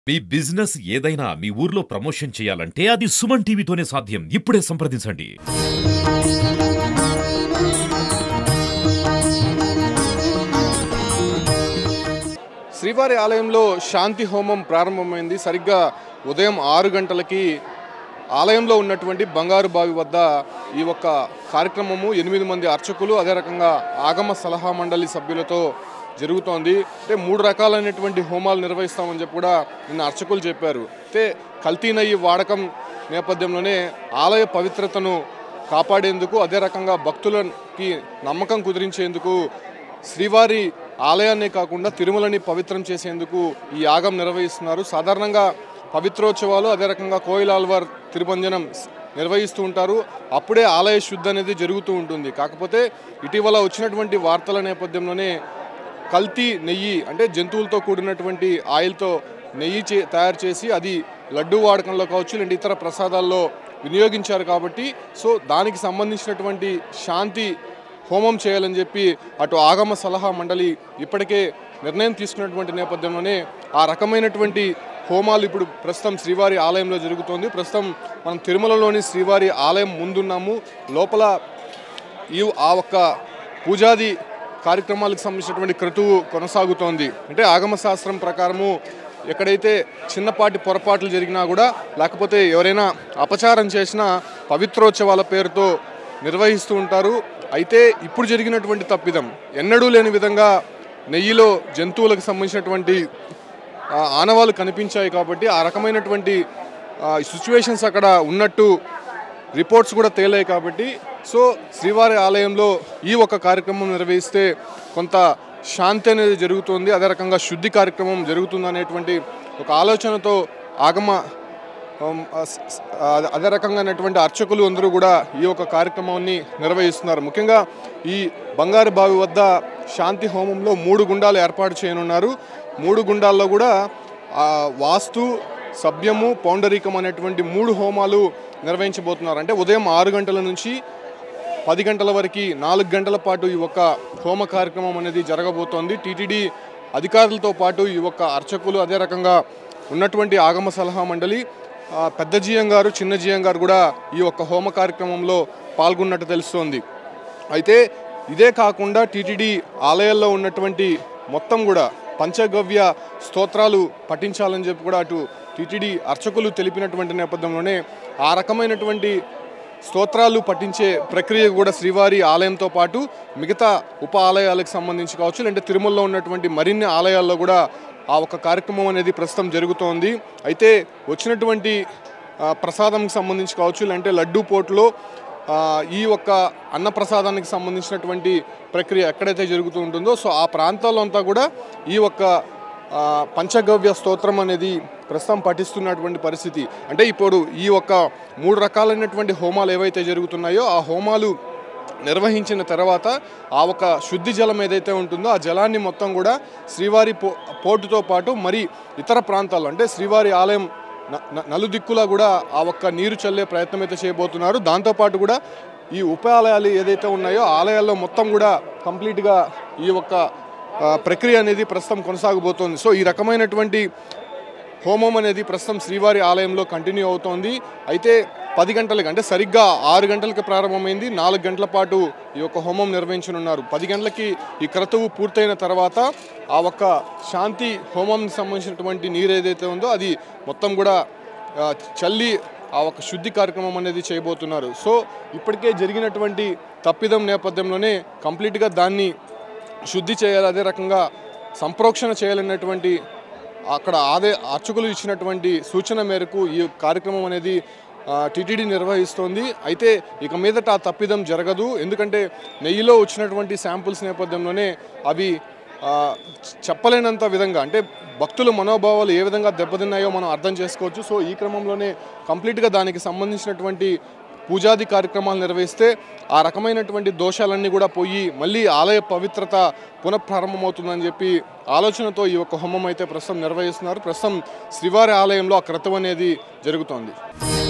మీ business ఏదైనా మీ ఊర్లో promotion చేయాలంటే అది సుమన్ టీవీతోనే సాధ్యం ఇప్పుడే సంప్రదించండి శ్రీవారి ఆలయంలో శాంతి హోమం ప్రారంభమైంది సరిగ్గా ఉదయం ఆరు గంటలకి ఆలయంలో ఉన్నటువంటి బంగారు బావి వద్ద ఈ ఒక్క కార్యక్రమము ఎనిమిది మంది అర్చకులు అదే రకంగా ఆగమ సలహా మండలి సభ్యులతో జరుగుతోంది అంటే మూడు రకాలైనటువంటి హోమాలు నిర్వహిస్తామని చెప్పి కూడా నిన్న అర్చకులు చెప్పారు అయితే కల్తీ నెయ్యి వాడకం నేపథ్యంలోనే ఆలయ పవిత్రతను కాపాడేందుకు అదే రకంగా భక్తులకి నమ్మకం కుదిరించేందుకు శ్రీవారి ఆలయాన్నే కాకుండా తిరుమలని పవిత్రం చేసేందుకు ఈ యాగం నిర్వహిస్తున్నారు సాధారణంగా పవిత్రోత్సవాలు అదే రకంగా కోయిలాల్వార్ తిరుమంజనం నిర్వహిస్తూ ఉంటారు అప్పుడే ఆలయ శుద్ధి అనేది జరుగుతూ ఉంటుంది కాకపోతే ఇటీవల వచ్చినటువంటి వార్తల నేపథ్యంలోనే కల్తీ నెయ్యి అంటే జంతువులతో కూడినటువంటి ఆయిల్తో నెయ్యి చే తయారు చేసి అది లడ్డు వాడకంలో కావచ్చు లేదంటే ఇతర ప్రసాదాల్లో వినియోగించారు కాబట్టి సో దానికి సంబంధించినటువంటి శాంతి హోమం చేయాలని చెప్పి అటు ఆగమ సలహా మండలి ఇప్పటికే నిర్ణయం తీసుకున్నటువంటి నేపథ్యంలోనే ఆ రకమైనటువంటి హోమాలు ఇప్పుడు ప్రస్తుతం శ్రీవారి ఆలయంలో జరుగుతోంది ప్రస్తుతం మనం తిరుమలలోని శ్రీవారి ఆలయం ముందున్నాము లోపల ఈ ఆ ఒక్క పూజాది కార్యక్రమాలకు సంబంధించినటువంటి క్రతువు కొనసాగుతోంది అంటే ఆగమ శాస్త్రం ప్రకారము ఎక్కడైతే చిన్నపాటి పొరపాట్లు జరిగినా కూడా లేకపోతే ఎవరైనా అపచారం చేసినా పవిత్రోత్సవాల పేరుతో నిర్వహిస్తూ ఉంటారు అయితే ఇప్పుడు జరిగినటువంటి తప్పిదం ఎన్నడూ లేని విధంగా నెయ్యిలో జంతువులకు సంబంధించినటువంటి ఆ, ఆనవాళ్ళు కనిపించాయి కాబట్టి ఆ రకమైనటువంటి సిచ్యువేషన్స్ అక్కడ ఉన్నట్టు రిపోర్ట్స్ కూడా తేలాయి కాబట్టి సో శ్రీవారి ఆలయంలో ఈ ఒక కార్యక్రమం నిర్వహిస్తే కొంత శాంతి అనేది జరుగుతుంది అదే రకంగా శుద్ధి కార్యక్రమం జరుగుతుంది అనేటువంటి ఒక ఆలోచనతో ఆగమ ఉమ్, ఆ, స- స- ఆ, అదే రకంగానటువంటి అర్చకులు అందరూ కూడా ఈ ఒక కార్యక్రమాన్ని నిర్వహిస్తున్నారు ముఖ్యంగా ఈ బంగారు బావి వద్ద శాంతి హోమంలో మూడు గుండాలు ఏర్పాటు చేయనున్నారు మూడు గుండాల్లో కూడా ఆ, వాస్తు సభ్యము పౌండరీకం అనేటువంటి మూడు హోమాలు నిర్వహించబోతున్నారు అంటే ఉదయం ఆరు గంటల నుంచి పది గంటల వరకు నాలుగు గంటల పాటు ఈ ఒక్క హోమ కార్యక్రమం అనేది జరగబోతోంది టీటీడీ అధికారులతో పాటు ఈ ఒక్క అర్చకులు అదే రకంగా ఉన్నటువంటి ఆగమ సలహా మండలి ఆ, పెద్ద జియం గారు చిన్న జియం గారు కూడా ఈ ఒక్క హోమ కార్యక్రమంలో పాల్గొన్నట్టు తెలుస్తోంది అయితే ఇదే కాకుండా టీటీడీ ఆలయాల్లో ఉన్నటువంటి మొత్తం కూడా పంచగవ్య స్తోత్రాలు పఠించాలని చెప్పి కూడా అటు టీటీడీ అర్చకులు తెలిపినటువంటి నేపథ్యంలోనే ఆ రకమైనటువంటి స్తోత్రాలు పఠించే ప్రక్రియ కూడా శ్రీవారి ఆలయంతో పాటు మిగతా ఉప ఆలయాలకు సంబంధించి కావచ్చు లేదంటే తిరుమలలో ఉన్నటువంటి మరిన్ని ఆలయాల్లో కూడా ఆ ఒక కార్యక్రమం అనేది ప్రస్తుతం జరుగుతోంది అయితే వచ్చినటువంటి ఆ, ప్రసాదంకి సంబంధించి కావచ్చు లేదంటే లడ్డూ పోట్లో ఆ, ఈ ఒక్క అన్న ప్రసాదానికి సంబంధించినటువంటి ప్రక్రియ ఎక్కడైతే జరుగుతూ ఉంటుందో సో ఆ ప్రాంతాల్లో అంతా కూడా ఈ ఒక్క ఆ, పంచగవ్య స్తోత్రం అనేది ప్రస్తుతం పఠిస్తున్నటువంటి పరిస్థితి అంటే ఇప్పుడు ఈ ఒక్క మూడు రకాలైనటువంటి హోమాలు ఏవైతే జరుగుతున్నాయో ఆ హోమాలు నిర్వహించిన తర్వాత ఆ ఒక శుద్ధి జలం ఏదైతే ఉంటుందో ఆ జలాన్ని మొత్తం కూడా శ్రీవారి పో పోర్టుతో పాటు మరి ఇతర ప్రాంతాల్లో అంటే శ్రీవారి ఆలయం న- న- నలుదిక్కులా కూడా ఆ ఒక్క నీరు చల్లే ప్రయత్నం అయితే చేయబోతున్నారు దాంతోపాటు కూడా ఈ ఉప ఆలయాలు ఏదైతే ఉన్నాయో ఆ ఆలయాల్లో మొత్తం కూడా కంప్లీట్గా ఈ ఒక్క ఆ, ప్రక్రియ అనేది ప్రస్తుతం కొనసాగబోతోంది సో ఈ రకమైనటువంటి హోమం అనేది ప్రస్తుతం శ్రీవారి ఆలయంలో కంటిన్యూ అవుతోంది అయితే పది గంటలకి అంటే సరిగ్గా ఆరు గంటలకు ప్రారంభమైంది నాలుగు గంటల పాటు ఈ యొక్క హోమం నిర్వహించనున్నారు పది గంటలకి ఈ క్రతువు పూర్తయిన తర్వాత ఆ ఒక్క శాంతి హోమంకి సంబంధించినటువంటి నీరు ఏదైతే ఉందో అది మొత్తం కూడా ఆ, చల్లి ఆ ఒక శుద్ధి కార్యక్రమం అనేది చేయబోతున్నారు సో ఇప్పటికే జరిగినటువంటి తప్పిదం నేపథ్యంలోనే కంప్లీట్గా దాన్ని శుద్ధి చేయాలి అదే రకంగా సంప్రోక్షణ చేయాలన్నటువంటి అక్కడ ఆదే అర్చకులు ఇచ్చినటువంటి సూచన మేరకు ఈ కార్యక్రమం అనేది టీటీడీ నిర్వహిస్తోంది అయితే ఇక మీదట ఆ తప్పిదం జరగదు ఎందుకంటే నెయ్యిలో వచ్చినటువంటి శాంపుల్స్ నేపథ్యంలోనే అవి ఆ, చెప్పలేనంత విధంగా అంటే భక్తుల మనోభావాలు ఏ విధంగా దెబ్బతిన్నాయో మనం అర్థం చేసుకోవచ్చు సో ఈ క్రమంలోనే కంప్లీట్గా దానికి సంబంధించినటువంటి పూజాది కార్యక్రమాలు నిర్వహిస్తే ఆ రకమైనటువంటి దోషాలన్నీ కూడా పోయి మళ్ళీ ఆలయ పవిత్రత పునఃప్రారంభమవుతుందని చెప్పి ఆలోచనతో ఈ యొక్క హోమం అయితే ప్రస్తుతం నిర్వహిస్తున్నారు ప్రస్తుతం శ్రీవారి ఆలయంలో ఆ క్రతువు అనేది జరుగుతోంది